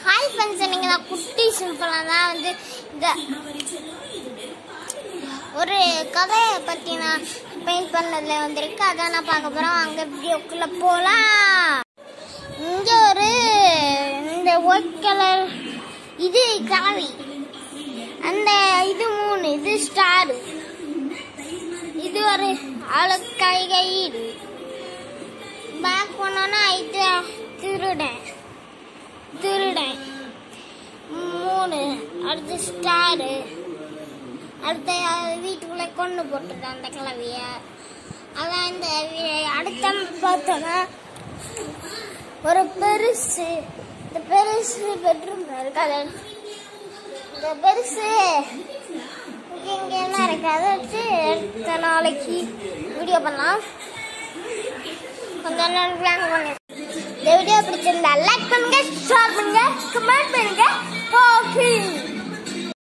hi friends நீங்கள் தான் குட்டி சிம்பிளாக தான் வந்து இந்த ஒரு கதையை பற்றி நான் பெயிண்ட் பண்ணதில் வந்திருக்கு அதான் நான் பார்க்க போகிறோம் அங்கே வீடியோக்குள்ளே போகலாம் இங்கே ஒரு இந்த ஒயிட் கலர் இது கலவி அந்த இது மூணு இது ஸ்டாரு இது ஒரு அழுக்காய் கைடு பேக் பண்ணோன்னா இது திருடன் திருடன் மூணு அடுத்து ஸ்டாரு அடுத்த வீட்டுக்குள்ளே கொண்டு போட்டுருக்கேன் அந்த கிளவிய அதான் இந்த வி- அடுத்த பார்த்தோன்னா ஒரு பெருசு இந்த பெருசு பெட்ரூம் இருக்காது இந்த பெருசு இங்க இங்க என்ன இருக்கு அதை வச்சு அடுத்த நாளைக்கு வீடியோ பண்ணலாம் கொஞ்ச நேரம் பிளான் பண்ணி இந்த வீடியோ பிடிச்சிருந்தா லைக் பண்ணுங்க ஷேர் பண்ணுங்க